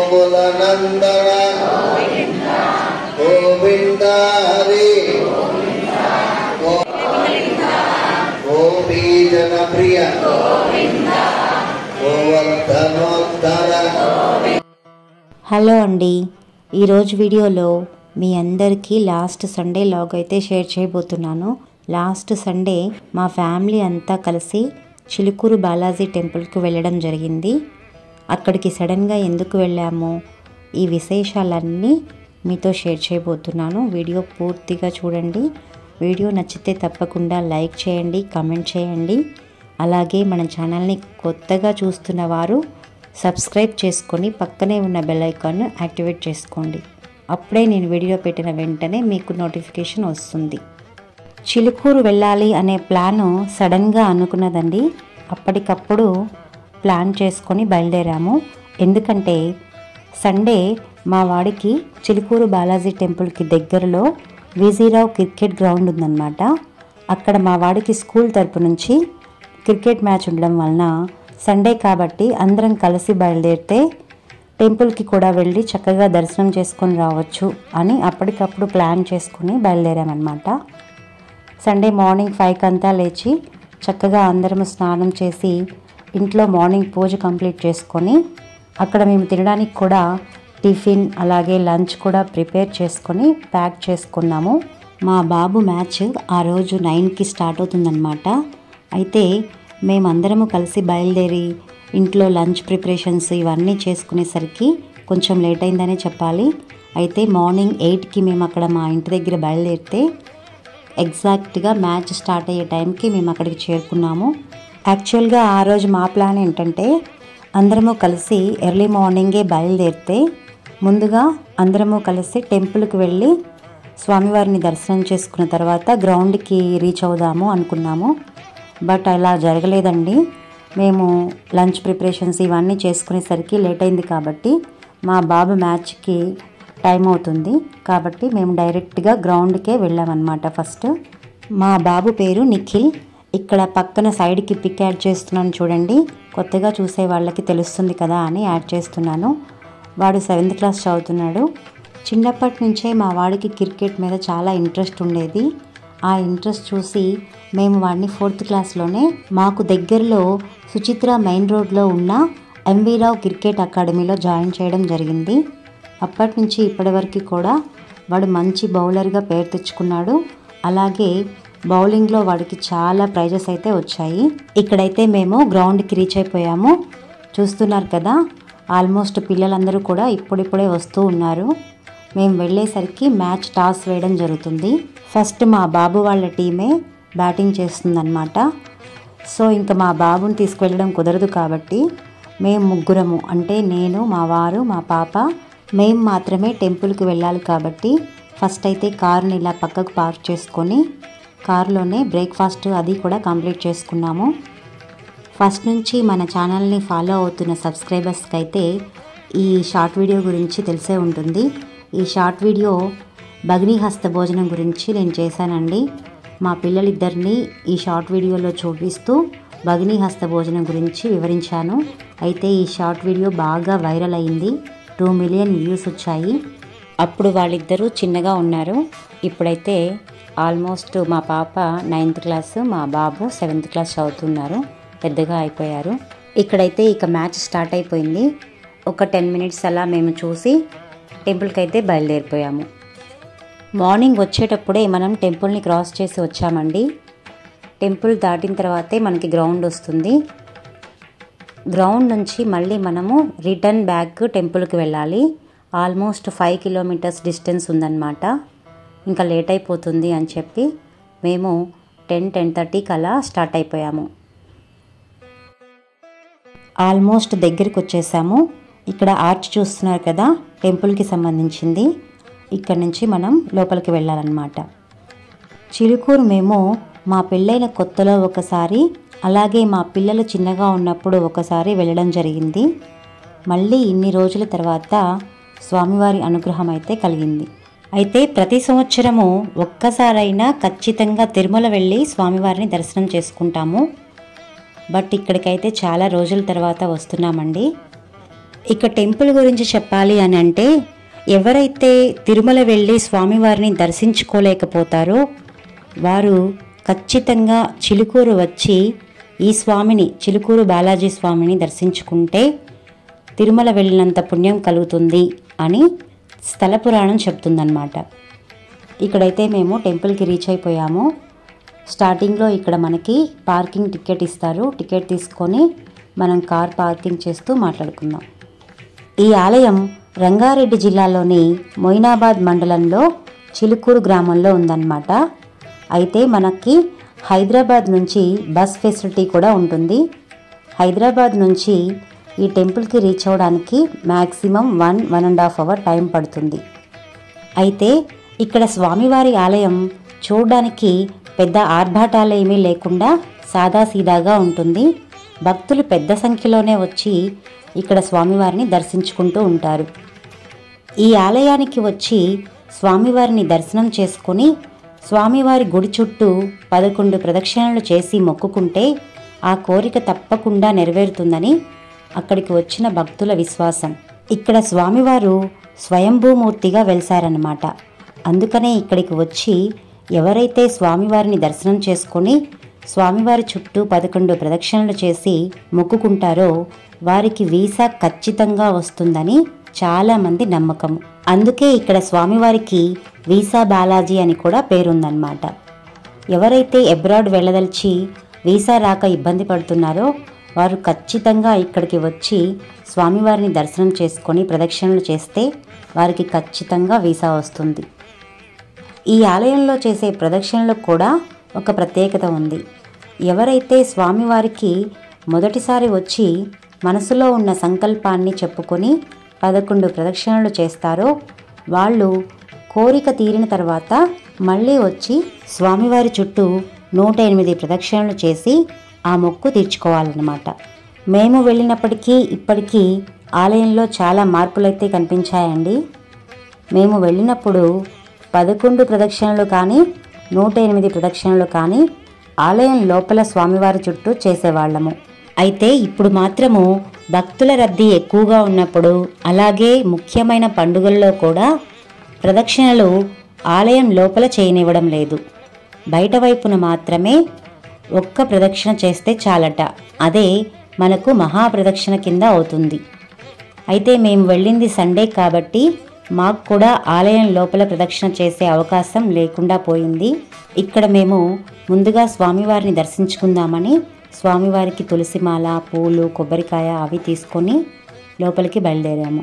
గోకుల నందన గోవింద హరి గో- గోపీ జన ప్రియ గోవర్ధనోద్ధర హలో అండి ఈరోజు వీడియోలో మీ అందరికీ లాస్ట్ సండే లాగ్ అయితే షేర్ చేయబోతున్నాను లాస్ట్ సండే మా ఫ్యామిలీ అంతా కలిసి చిలుకూరు బాలాజీ టెంపుల్కి వెళ్ళడం జరిగింది అక్కడికి సడన్గా ఎందుకు వెళ్ళాము ఈ విశేషాలన్నీ మీతో షేర్ చేయబోతున్నాను వీడియో పూర్తిగా చూడండి వీడియో నచ్చితే తప్పకుండా లైక్ చేయండి కమెంట్ చేయండి అలాగే మన ఛానల్ని కొత్తగా చూస్తున్న వారు సబ్స్క్రైబ్ చేసుకొని పక్కనే ఉన్న బెల్ ఐకాన్ను యాక్టివేట్ చేసుకోండి అప్పుడే నేను వీడియో పెట్టిన వెంటనే మీకు నోటిఫికేషన్ వస్తుంది చిలుకూరు వెళ్ళాలి అనే ప్లాను సడన్గా అనుకున్నదండి అప్పటికప్పుడు ప్లాన్ చేసుకొని బయలుదేరాము ఎందుకంటే సండే మా వాడికి చిలుకూరు బాలాజీ టెంపుల్కి దగ్గరలో విజీరావు క్రికెట్ గ్రౌండ్ ఉందన్నమాట అక్కడ మా వాడికి స్కూల్ తరపు నుంచి క్రికెట్ మ్యాచ్ ఉండడం వలన సండే కాబట్టి అందరం కలిసి బయలుదేరితే టెంపుల్కి కూడా వెళ్ళి చక్కగా దర్శనం చేసుకొని రావచ్చు అని అప్పటికప్పుడు ప్లాన్ చేసుకుని బయలుదేరామన్నమాట సండే మార్నింగ్ ఫైవ్కి అంతా లేచి చక్కగా అందరం స్నానం చేసి ఇంట్లో మార్నింగ్ పూజ కంప్లీట్ చేసుకొని అక్కడ మేము తినడానికి కూడా టిఫిన్ అలాగే లంచ్ కూడా ప్రిపేర్ చేసుకొని ప్యాక్ చేసుకున్నాము మా బాబు మ్యాచ్ ఆ రోజు నైన్కి స్టార్ట్ అవుతుందన్నమాట అయితే మేమందరము కలిసి బయలుదేరి ఇంట్లో లంచ్ ప్రిపరేషన్స్ ఇవన్నీ చేసుకునేసరికి కొంచెం లేట్ అయిందనే చెప్పాలి అయితే మార్నింగ్ ఎయిట్కి మేము అక్కడ మా ఇంటి దగ్గర బయలుదేరితే ఎగ్జాక్ట్గా మ్యాచ్ స్టార్ట్ అయ్యే టైంకి మేము అక్కడికి చేరుకున్నాము యాక్చువల్గా ఆ రోజు మా ప్లాన్ ఏంటంటే అందరము కలిసి ఎర్లీ మార్నింగే బయలుదేరితే ముందుగా అందరము కలిసి టెంపుల్కి వెళ్ళి స్వామివారిని దర్శనం చేసుకున్న తర్వాత గ్రౌండ్కి రీచ్ అవుదాము అనుకున్నాము బట్ అలా జరగలేదండి మేము లంచ్ ప్రిపరేషన్స్ ఇవన్నీ చేసుకునేసరికి లేట్ అయింది కాబట్టి మా బాబు మ్యాచ్కి టైం అవుతుంది కాబట్టి మేము డైరెక్ట్గా గ్రౌండ్కే వెళ్ళామన్నమాట ఫస్ట్ మా బాబు పేరు నిఖిల్ ఇక్కడ పక్కన సైడ్కి పిక్ యాడ్ చేస్తున్నాను చూడండి కొత్తగా చూసే వాళ్ళకి తెలుస్తుంది కదా అని యాడ్ చేస్తున్నాను వాడు సెవెంత్ క్లాస్ చదువుతున్నాడు చిన్నప్పటి నుంచే మా వాడికి క్రికెట్ మీద చాలా ఇంట్రెస్ట్ ఉండేది ఆ ఇంట్రెస్ట్ చూసి మేము వాడిని ఫోర్త్ క్లాస్లోనే మాకు దగ్గరలో సుచిత్ర మెయిన్ రోడ్లో ఉన్న ఎంవీ రావు క్రికెట్ అకాడమీలో జాయిన్ చేయడం జరిగింది అప్పటి నుంచి ఇప్పటి వరకు కూడా వాడు మంచి బౌలర్గా పేరు తెచ్చుకున్నాడు అలాగే బౌలింగ్లో వాడికి చాలా ప్రైజెస్ అయితే వచ్చాయి ఇక్కడైతే మేము గ్రౌండ్కి రీచ్ అయిపోయాము చూస్తున్నారు కదా ఆల్మోస్ట్ పిల్లలందరూ కూడా ఇప్పుడిప్పుడే వస్తూ ఉన్నారు మేము వెళ్ళేసరికి మ్యాచ్ టాస్ వేయడం జరుగుతుంది ఫస్ట్ మా బాబు వాళ్ళ టీమే బ్యాటింగ్ చేస్తుందన్నమాట సో ఇంకా మా బాబుని తీసుకువెళ్ళడం కుదరదు కాబట్టి మేము ముగ్గురము అంటే నేను మా వారు మా పాప మేము మాత్రమే టెంపుల్కి వెళ్ళాలి కాబట్టి ఫస్ట్ అయితే కారుని ఇలా పక్కకు పార్క్ చేసుకొని కారులోనే బ్రేక్ఫాస్ట్ అది కూడా కంప్లీట్ చేసుకున్నాము ఫస్ట్ నుంచి మన ఛానల్ని ఫాలో అవుతున్న సబ్స్క్రైబర్స్కి అయితే ఈ షార్ట్ వీడియో గురించి తెలిసే ఉంటుంది ఈ షార్ట్ వీడియో భగిని హస్త భోజనం గురించి నేను చేశానండి మా పిల్లలిద్దరిని ఈ షార్ట్ వీడియోలో చూపిస్తూ భగిని హస్త భోజనం గురించి వివరించాను అయితే ఈ షార్ట్ వీడియో బాగా వైరల్ అయింది టూ మిలియన్ వ్యూస్ వచ్చాయి అప్పుడు వాళ్ళిద్దరూ చిన్నగా ఉన్నారు ఇప్పుడైతే ఆల్మోస్ట్ మా పాప నైన్త్ క్లాస్ మా బాబు సెవెంత్ క్లాస్ చదువుతున్నారు పెద్దగా అయిపోయారు ఇక్కడైతే ఇక మ్యాచ్ స్టార్ట్ అయిపోయింది ఒక టెన్ మినిట్స్ అలా మేము చూసి టెంపుల్కి అయితే బయలుదేరిపోయాము మార్నింగ్ వచ్చేటప్పుడే మనం టెంపుల్ని క్రాస్ చేసి వచ్చామండి టెంపుల్ దాటిన తర్వాతే మనకి గ్రౌండ్ వస్తుంది గ్రౌండ్ నుంచి మళ్ళీ మనము రిటర్న్ బ్యాక్ టెంపుల్కి వెళ్ళాలి ఆల్మోస్ట్ ఫైవ్ కిలోమీటర్స్ డిస్టెన్స్ ఉందన్నమాట ఇంకా లేట్ అయిపోతుంది అని చెప్పి మేము టెన్ టెన్ థర్టీకి అలా స్టార్ట్ అయిపోయాము ఆల్మోస్ట్ దగ్గరికి వచ్చేసాము ఇక్కడ ఆర్చ్ చూస్తున్నారు కదా టెంపుల్కి సంబంధించింది ఇక్కడ నుంచి మనం లోపలికి వెళ్ళాలన్నమాట చిలుకూరు మేము మా పెళ్ళైన కొత్తలో ఒకసారి అలాగే మా పిల్లలు చిన్నగా ఉన్నప్పుడు ఒకసారి వెళ్ళడం జరిగింది మళ్ళీ ఇన్ని రోజుల తర్వాత స్వామివారి అనుగ్రహం అయితే కలిగింది అయితే ప్రతి సంవత్సరము ఒక్కసారైనా ఖచ్చితంగా తిరుమల వెళ్ళి స్వామివారిని దర్శనం చేసుకుంటాము బట్ ఇక్కడికైతే చాలా రోజుల తర్వాత వస్తున్నామండి ఇక టెంపుల్ గురించి చెప్పాలి అని అంటే ఎవరైతే తిరుమల వెళ్ళి స్వామివారిని దర్శించుకోలేకపోతారో వారు ఖచ్చితంగా చిలుకూరు వచ్చి ఈ స్వామిని చిలుకూరు బాలాజీ స్వామిని దర్శించుకుంటే తిరుమల వెళ్ళినంత పుణ్యం కలుగుతుంది అని స్థల పురాణం చెప్తుందన్నమాట ఇక్కడైతే మేము టెంపుల్కి రీచ్ అయిపోయాము స్టార్టింగ్లో ఇక్కడ మనకి పార్కింగ్ టికెట్ ఇస్తారు టికెట్ తీసుకొని మనం కార్ పార్కింగ్ చేస్తూ మాట్లాడుకుందాం ఈ ఆలయం రంగారెడ్డి జిల్లాలోని మొయినాబాద్ మండలంలో చిలుకూరు గ్రామంలో ఉందన్నమాట అయితే మనకి హైదరాబాద్ నుంచి బస్ ఫెసిలిటీ కూడా ఉంటుంది హైదరాబాద్ నుంచి ఈ టెంపుల్కి రీచ్ అవ్వడానికి maximum one one and half hour time పడుతుంది అయితే ఇక్కడ స్వామివారి ఆలయం చూడడానికి పెద్ద ఆర్భాటాలు ఏమీ లేకుండా సాదాసీదాగా ఉంటుంది భక్తులు పెద్ద సంఖ్యలోనే వచ్చి ఇక్కడ స్వామివారిని దర్శించుకుంటూ ఉంటారు ఈ ఆలయానికి వచ్చి స్వామివారిని దర్శనం చేసుకొని స్వామివారి గుడి చుట్టూ పదకొండు ప్రదక్షిణలు చేసి మొక్కుకుంటే ఆ కోరిక తప్పకుండా నెరవేరుతుందని అక్కడికి వచ్చిన భక్తుల విశ్వాసం ఇక్కడ స్వామివారు స్వయంభూమూర్తిగా వెలిశారన్నమాట అందుకనే ఇక్కడికి వచ్చి ఎవరైతే స్వామివారిని దర్శనం చేసుకొని స్వామివారి చుట్టూ పదకొండు ప్రదక్షిణలు చేసి మొక్కుకుంటారో వారికి వీసా ఖచ్చితంగా వస్తుందని చాలామంది నమ్మకం అందుకే ఇక్కడ స్వామివారికి వీసా బాలాజీ అని కూడా పేరుందన్నమాట ఎవరైతే అబ్రాడ్ వెళ్ళదలిచి వీసా రాక ఇబ్బంది పడుతున్నారో వారు ఖచ్చితంగా ఇక్కడికి వచ్చి స్వామివారిని దర్శనం చేసుకొని ప్రదక్షిణలు చేస్తే వారికి ఖచ్చితంగా వీసా వస్తుంది ఈ ఆలయంలో చేసే ప్రదక్షిణలకు కూడా ఒక ప్రత్యేకత ఉంది ఎవరైతే స్వామివారికి మొదటిసారి వచ్చి మనసులో ఉన్న సంకల్పాన్ని చెప్పుకొని పదకొండు ప్రదక్షిణలు చేస్తారో వాళ్ళు కోరిక తీరిన తర్వాత మళ్ళీ వచ్చి స్వామివారి చుట్టూ నూట ఎనిమిది ప్రదక్షిణలు చేసి ఆ మొక్కు తీర్చుకోవాలన్నమాట మేము వెళ్ళినప్పటికీ ఇప్పటికీ ఆలయంలో చాలా మార్పులైతే కనిపించాయండి మేము వెళ్ళినప్పుడు పదకొండు ప్రదక్షిణలు కానీ నూట ఎనిమిది ప్రదక్షిణలు కానీ ఆలయం లోపల స్వామివారి చుట్టూ చేసేవాళ్ళము అయితే ఇప్పుడు మాత్రము భక్తుల రద్దీ ఎక్కువగా ఉన్నప్పుడు అలాగే ముఖ్యమైన పండుగల్లో కూడా ప్రదక్షిణలు ఆలయం లోపల చేయనివ్వడం లేదు బయట వైపున మాత్రమే ఒక్క ప్రదక్షిణ చేస్తే చాలట అదే మనకు మహాప్రదక్షిణ కింద అవుతుంది అయితే మేము వెళ్ళింది సండే కాబట్టి మాకు కూడా ఆలయం లోపల ప్రదక్షిణ చేసే అవకాశం లేకుండా పోయింది ఇక్కడ మేము ముందుగా స్వామివారిని దర్శించుకుందామని స్వామివారికి తులసిమాల పూలు కొబ్బరికాయ అవి తీసుకొని లోపలికి బయలుదేరాము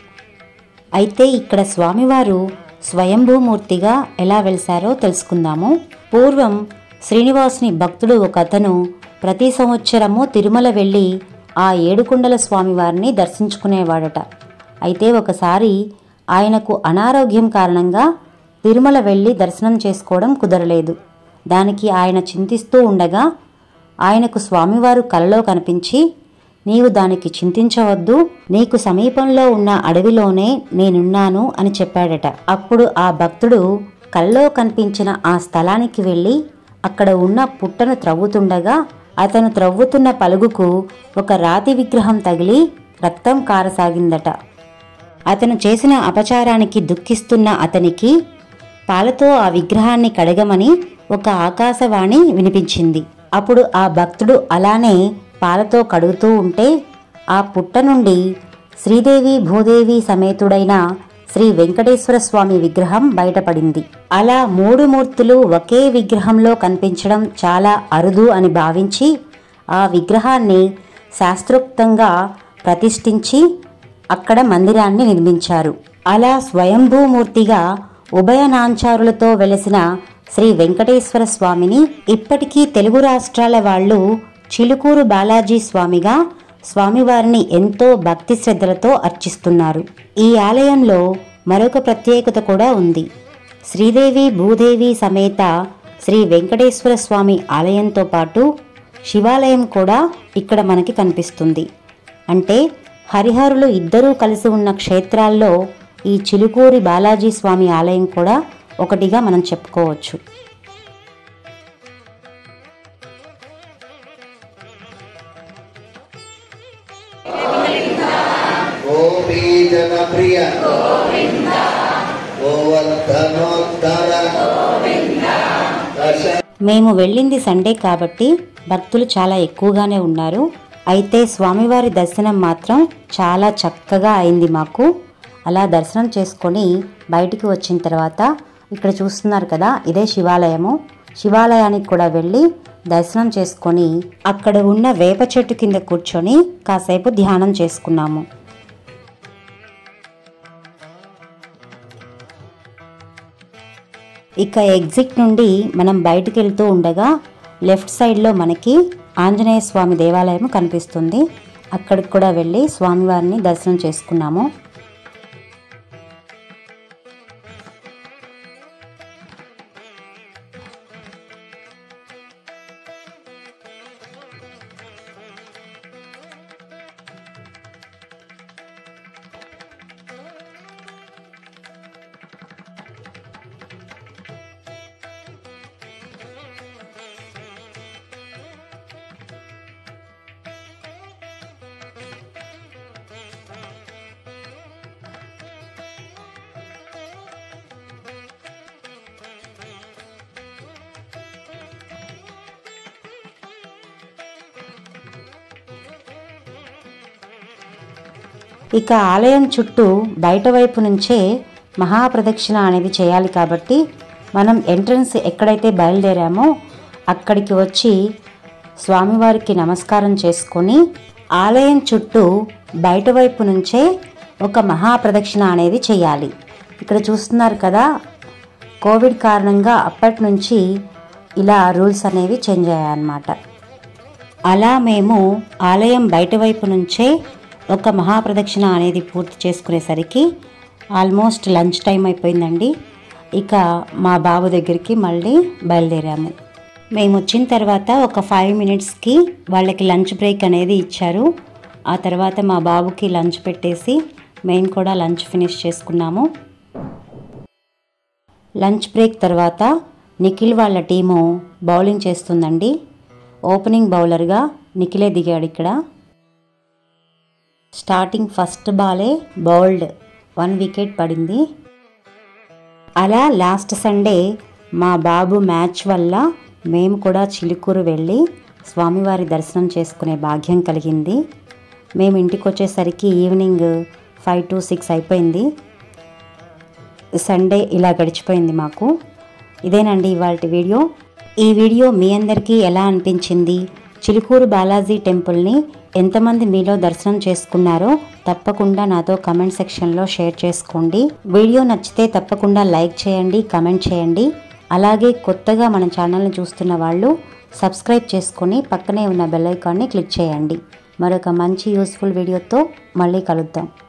అయితే ఇక్కడ స్వామివారు స్వయంభూమూర్తిగా ఎలా వెలిశారో తెలుసుకుందాము పూర్వం శ్రీనివాసుని భక్తుడు ఒక అతను ప్రతి సంవత్సరము తిరుమల వెళ్ళి ఆ ఏడుకొండల స్వామివారిని దర్శించుకునేవాడట అయితే ఒకసారి ఆయనకు అనారోగ్యం కారణంగా తిరుమల వెళ్ళి దర్శనం చేసుకోవడం కుదరలేదు దానికి ఆయన చింతిస్తూ ఉండగా ఆయనకు స్వామివారు కలలో కనిపించి నీవు దానికి చింతించవద్దు నీకు సమీపంలో ఉన్న అడవిలోనే నేనున్నాను అని చెప్పాడట అప్పుడు ఆ భక్తుడు కల్లో కనిపించిన ఆ స్థలానికి వెళ్ళి అక్కడ ఉన్న పుట్టను త్రవ్వుతుండగా అతను త్రవ్వుతున్న పలుగుకు ఒక రాతి విగ్రహం తగిలి రక్తం కారసాగిందట అతను చేసిన అపచారానికి దుఃఖిస్తున్న అతనికి పాలతో ఆ విగ్రహాన్ని కడగమని ఒక ఆకాశవాణి వినిపించింది అప్పుడు ఆ భక్తుడు అలానే పాలతో కడుగుతూ ఉంటే ఆ పుట్ట నుండి శ్రీదేవి భూదేవి సమేతుడైన శ్రీ వెంకటేశ్వర స్వామి విగ్రహం బయటపడింది అలా మూడు మూర్తులు ఒకే విగ్రహంలో కనిపించడం చాలా అరుదు అని భావించి ఆ విగ్రహాన్ని శాస్త్రోక్తంగా ప్రతిష్ఠించి అక్కడ మందిరాన్ని నిర్మించారు అలా స్వయంభూమూర్తిగా ఉభయనాంచారులతో వెలసిన శ్రీ వెంకటేశ్వర స్వామిని ఇప్పటికీ తెలుగు రాష్ట్రాల వాళ్ళు చిలుకూరు బాలాజీ స్వామిగా స్వామివారిని ఎంతో భక్తి శ్రద్ధలతో అర్చిస్తున్నారు ఈ ఆలయంలో మరొక ప్రత్యేకత కూడా ఉంది శ్రీదేవి భూదేవి సమేత శ్రీ వెంకటేశ్వర స్వామి ఆలయంతో పాటు శివాలయం కూడా ఇక్కడ మనకి కనిపిస్తుంది అంటే హరిహరులు ఇద్దరూ కలిసి ఉన్న క్షేత్రాల్లో ఈ చిలుకూరి బాలాజీ స్వామి ఆలయం కూడా ఒకటిగా మనం చెప్పుకోవచ్చు గోపీ జనప్రియ గోవర్ధనోద్ధర దశ మేము వెళ్ళింది సండే కాబట్టి భక్తులు చాలా ఎక్కువగానే ఉన్నారు అయితే స్వామివారి దర్శనం మాత్రం చాలా చక్కగా అయింది మాకు అలా దర్శనం చేసుకొని బయటికి వచ్చిన తర్వాత ఇక్కడ చూస్తున్నారు కదా ఇదే శివాలయము శివాలయానికి కూడా వెళ్ళి దర్శనం చేసుకొని అక్కడ ఉన్న వేప చెట్టు కింద కూర్చొని కాసేపు ధ్యానం చేసుకున్నాము ఇక ఎగ్జిట్ నుండి మనం బయటికి వెళ్తూ ఉండగా లెఫ్ట్ సైడ్లో మనకి ఆంజనేయ స్వామి దేవాలయం కనిపిస్తుంది అక్కడికి కూడా వెళ్ళి స్వామివారిని దర్శనం చేసుకున్నాము ఇక ఆలయం చుట్టూ బయట వైపు నుంచే మహాప్రదక్షిణ అనేది చేయాలి కాబట్టి మనం ఎంట్రన్స్ ఎక్కడైతే బయలుదేరామో అక్కడికి వచ్చి స్వామివారికి నమస్కారం చేసుకొని ఆలయం చుట్టూ బయట వైపు నుంచే ఒక మహాప్రదక్షిణ అనేది చేయాలి ఇక్కడ చూస్తున్నారు కదా కోవిడ్ కారణంగా అప్పటి నుంచి ఇలా రూల్స్ అనేవి చేంజ్ అయ్యాయన్నమాట అలా మేము ఆలయం బయట వైపు నుంచే ఒక మహాప్రదక్షిణ అనేది పూర్తి చేసుకునేసరికి ఆల్మోస్ట్ లంచ్ టైం అయిపోయిందండి ఇక మా బాబు దగ్గరికి మళ్ళీ బయలుదేరాము మేము వచ్చిన తర్వాత ఒక ఫైవ్ మినిట్స్కి వాళ్ళకి లంచ్ బ్రేక్ అనేది ఇచ్చారు ఆ తర్వాత మా బాబుకి లంచ్ పెట్టేసి మేము కూడా లంచ్ ఫినిష్ చేసుకున్నాము లంచ్ బ్రేక్ తర్వాత నిఖిల్ వాళ్ళ టీము బౌలింగ్ చేస్తుందండి ఓపెనింగ్ బౌలర్గా నిఖిలే దిగాడు ఇక్కడ స్టార్టింగ్ ఫస్ట్ బాలే బౌల్డ్ వన్ వికెట్ పడింది అలా లాస్ట్ సండే మా బాబు మ్యాచ్ వల్ల మేము కూడా చిలుకూరు వెళ్ళి స్వామివారి దర్శనం చేసుకునే భాగ్యం కలిగింది మేము ఇంటికి వచ్చేసరికి ఈవినింగ్ ఫైవ్ టు సిక్స్ అయిపోయింది సండే ఇలా గడిచిపోయింది మాకు ఇదేనండి ఇవాళ వీడియో ఈ వీడియో మీ అందరికీ ఎలా అనిపించింది చిలుకూరు బాలాజీ టెంపుల్ని ఎంతమంది మీలో దర్శనం చేసుకున్నారో తప్పకుండా నాతో కమెంట్ సెక్షన్లో షేర్ చేసుకోండి వీడియో నచ్చితే తప్పకుండా లైక్ చేయండి కమెంట్ చేయండి అలాగే కొత్తగా మన ఛానల్ని చూస్తున్న వాళ్ళు సబ్స్క్రైబ్ చేసుకొని పక్కనే ఉన్న బెల్ ఐకాన్ని క్లిక్ చేయండి మరొక మంచి యూస్ఫుల్ వీడియోతో మళ్ళీ కలుద్దాం